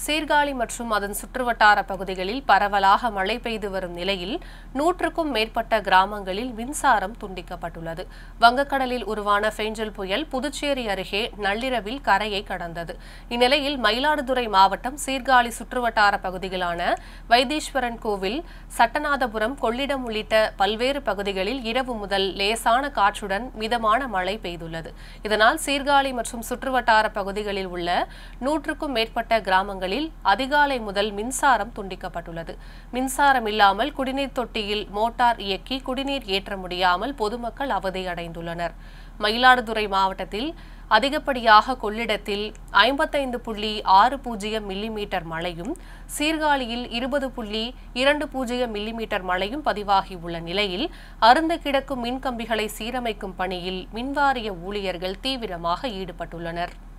சீர்காழி மற்றும் அதன் சுற்றுவட்டார பகுதிகளில் பரவலாக மழை பெய்து வரும் நிலையில் நூற்றுக்கும் மேற்பட்ட கிராமங்களில் மின்சாரம் துண்டிக்கப்பட்டுள்ளது வங்கக்கடலில் உருவான ஃபேஞ்சல் புயல் புதுச்சேரி அருகே நள்ளிரவில் கரையை கடந்தது இந்நிலையில் மயிலாடுதுறை மாவட்டம் சீர்காழி சுற்றுவட்டார பகுதிகளான வைத்தீஸ்வரன் கோவில் சட்டநாதபுரம் கொள்ளிடம் உள்ளிட்ட பல்வேறு பகுதிகளில் இரவு முதல் லேசான காற்றுடன் மிதமான மழை பெய்துள்ளது இதனால் சீர்காழி மற்றும் சுற்றுவட்டார பகுதிகளில் உள்ள நூற்றுக்கும் மேற்பட்ட கிராமங்களில் அதிகாலை முதல் மின்சாரம் துண்டிக்கப்பட்டுள்ளது மின்சாரம் இல்லாமல் குடிநீர் தொட்டியில் மோட்டார் இயக்கி குடிநீர் ஏற்ற முடியாமல் பொதுமக்கள் அவதியடைந்துள்ளனர் மயிலாடுதுறை மாவட்டத்தில் அதிகப்படியாக கொள்ளிடத்தில் ஐம்பத்தைந்து புள்ளி ஆறு பூஜ்ஜியம் மில்லிமீட்டர் மழையும் சீர்காழியில் இருபது புள்ளி இரண்டு பூஜ்ஜியம் மில்லிமீட்டர் மழையும் பதிவாகியுள்ள நிலையில் அருந்து கிடக்கும் மின்கம்பிகளை சீரமைக்கும் பணியில் மின்வாரிய ஊழியர்கள் தீவிரமாக ஈடுபட்டுள்ளனர்